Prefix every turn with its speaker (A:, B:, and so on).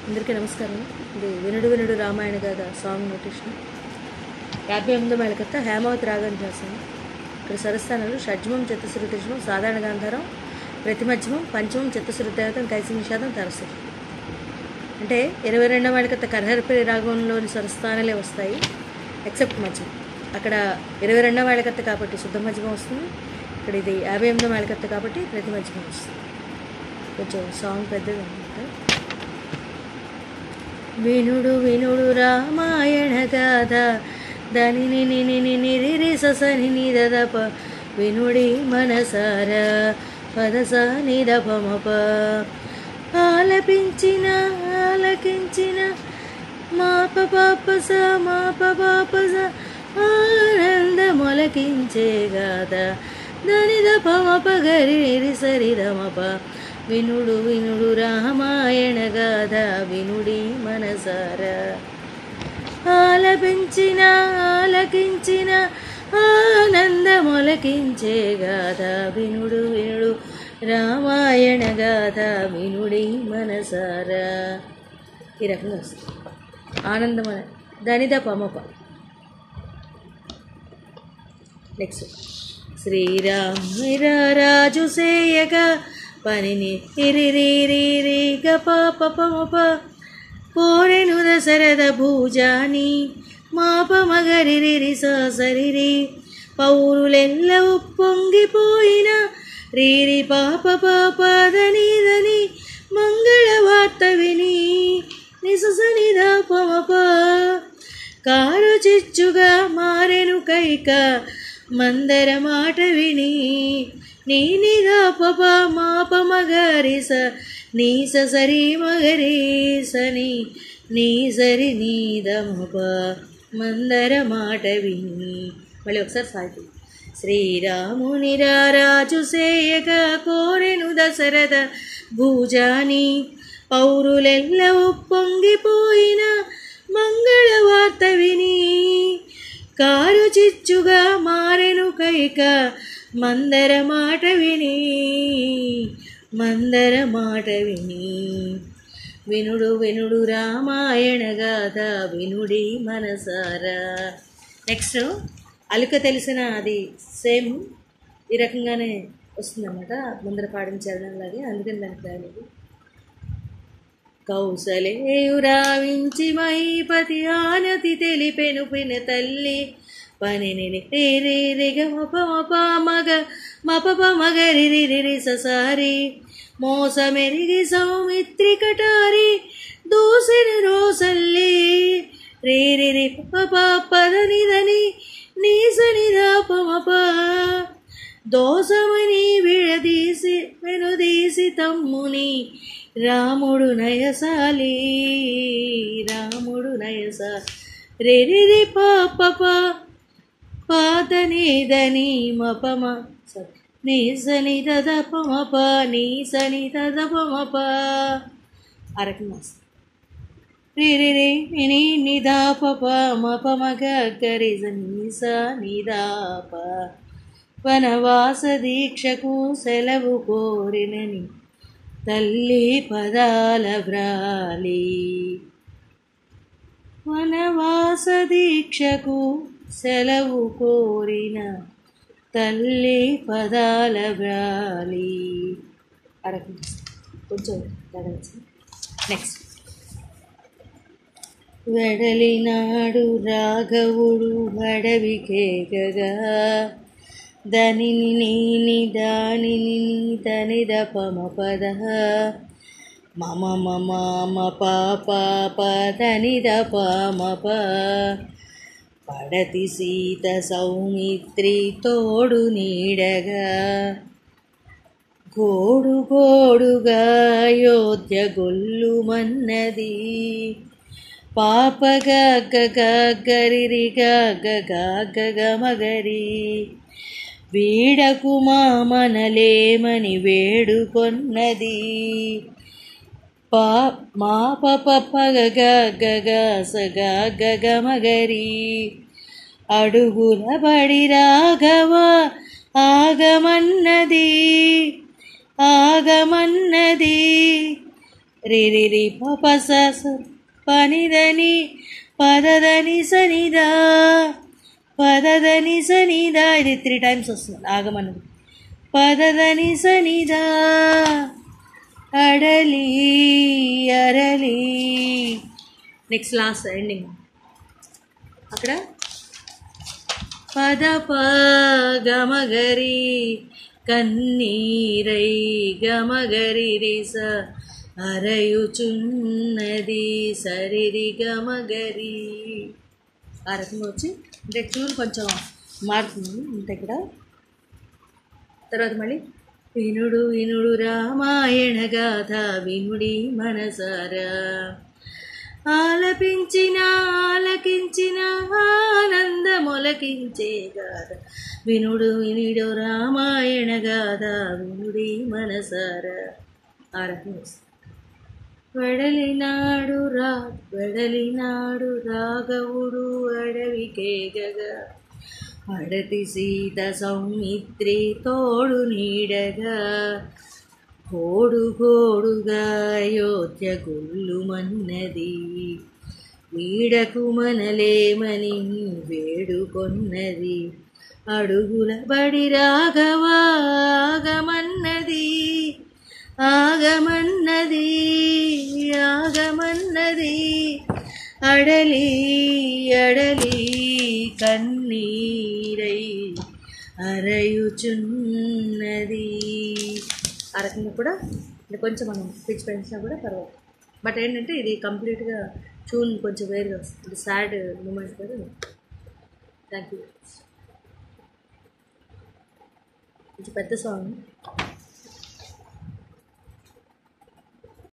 A: అందరికీ నమస్కారం ఇది వినుడు వినుడు రామాయణ గాథ సాంగ్ నోటేషన్ యాభై ఎనిమిదో మేళకత్త హేమావతి రాగం చేశాను ఇక్కడ సరస్థానాలు షడ్జమం చతుశ్రుతిజమం సాధారణ గాంధారం ప్రతిమధ్యమం పంచమం చతుశ్రుతేవతం కైసి నిషాదం తరసు అంటే ఇరవై రెండో మేళకత్త కరహరపరి రాగంలోని స్వరస్థానాలే వస్తాయి ఎక్సెప్ట్ మధ్యం అక్కడ ఇరవై రెండో మేళకత్త కాబట్టి శుద్ధ మధ్యమం వస్తుంది ఇక్కడ ఇది యాభై ఎనిమిదో మేళకత్త కాబట్టి ప్రతి మధ్యమం వస్తుంది కొంచెం సాంగ్ పెద్దది అనమాట వినుడు వినుడు రామాయణ గాథ దానిని నిని నిరి ససని నిదప వినుడి మనసార పదస నిదపమప ఆలపించిన ఆలకించిన మాప పాపస మాప పాపస ఆనంద మొలకించే గాథ దనిద పమప గరి నిరి సరిదమప వినుడు వినుడు రామాయణ గాథ వినుడి మనసార ఆలపించిన ఆలకించిన ఆనందమొలకించే గాథ వినుడు వినుడు రామాయణ గాథ వినుడి మనసార ఈ రకంగా వస్తుంది ఆనందమన దనిద పమప నెక్స్ట్ శ్రీరామ రాజు సేయక పనిని ఇరిరిరి పాప పమప కోరెను దశరథ భూజాని మాప మగరిరి సరిరి పౌరులెల్ల ఉప్పొంగిపోయిన రీరి పాప పాపదని దని మంగళ వార్త విని నిససనిద పమప కారు చిచ్చుగా మారెను కైక మందర మాట విని నీ నిదా పప మాప మగరిస నీ సరి మగరీసని నీ సరి నీదమప మందర మాట విని మళ్ళీ ఒకసారి సాగి శ్రీరాముని రాజు సేయక కోరెను దశరథ భూజాని పౌరులెల్ల ఉప్పొంగిపోయిన మంగళ వార్త విని కారు చిచ్చుగా మారెను కైక మందర మాట విని మందర మాట విని వినుడు వినుడు రామాయణ గాథ వినుడి మనసారా నెక్స్ట్ అలుక తెలిసిన అది సేమ్ ఈ రకంగానే వస్తుందన్నమాట ముందర పాడించారు అలాగే అందుకని దానికి రాలేదు కౌసలేయురావించి మహీపతి ఆనతి తెలిపెను పిన తల్లి పనిని రిగ మప మప మగ మప మగరిరి ససారి మోసమెరిగి సౌమిత్రి కటారి దూసిని రోసల్లి రేరిరి పప పదనిదని నీసని దాపమప దోసమని విడదీసి వెనుదీసి తమ్ముని రాముడు నయసాలి రాముడు నయసా రేరి పాప పాతనిదని మపమ నీ సని దదపమప నీ సని దదపమప అరకమా రిరి రి ని నిదాపప మపమగ గరి నీస నిదాప వనవాస దీక్షకు సెలవు కోరినని తల్లి పదాల వ్రాలి వనవాస దీక్షకు సెలవు కోరిన తల్లి పదాల వ్రాలి అరకు కొంచెం నెక్స్ట్ వెడలినాడు రాఘవుడు అడవికేగగా ధనిని నీని దానిని ధనిద పమ పద మమ మమ పాప పదనిద పమప పడతి సీత సౌమిత్రి తోడు నీడగా గోడు గోడుగా అయోధ్య గొల్లుమన్నది పాప గగ గరిరి గగ గగ మగరి వీడకు మామనలేమని వేడుకొన్నది పా మా పప పగ గగ సగ గగ మగరి అడుగుల బడి రాఘవ ఆగమన్నది ఆగమన్నది రే రే రే ప ప స స పనిదని పదదని సనిదా పదదని సనిదా ఇది త్రీ టైమ్స్ వస్తుంది ఆగమన్నది పదదని సనిదా అడలి అరలి నెక్స్ట్ లాస్ట్ ఎండింగ్ అక్కడ పద ప గమగరి కన్నీరై గమగరి రిస అరయుచున్నది సరిరి గమగరి ఆ రకంగా వచ్చి అంటే ట్యూన్ కొంచెం మారుతుంది అంతే ఇక్కడ తర్వాత మళ్ళీ వినుడు వినుడు రామాయణ గాథ వినుడి మనసారా ఆలపించిన ఆలకించిన ఆనందమొలకించే గాథ వినుడు వినుడు రామాయణ గాథ వినుడి మనసారా ఆ రకంగా వస్తుంది. వెడలినాడు రా వెడలినాడు రాఘవుడు అడవికేగగా అడతి సీత సౌమిత్రి తోడు నీడగా కోడు కోడుగా అయోధ్య గుల్లుమన్నది వీడకు మనలేమని వేడుకొన్నది అడుగుల బడి రాఘవా ఆగమన్నది ఆగమన్నది ఆగమన్నది అడలి అడలి కన్నీరై అరయుచున్నది ఆ రకంగా కూడా అంటే కొంచెం మనం పిచ్ పెంచినా కూడా పర్వాలేదు బట్ ఏంటంటే ఇది కంప్లీట్గా ట్యూన్ కొంచెం వేరుగా వస్తుంది సాడ్ మూమెంట్ కదా థ్యాంక్ యూ కొంచెం పెద్ద సాంగ్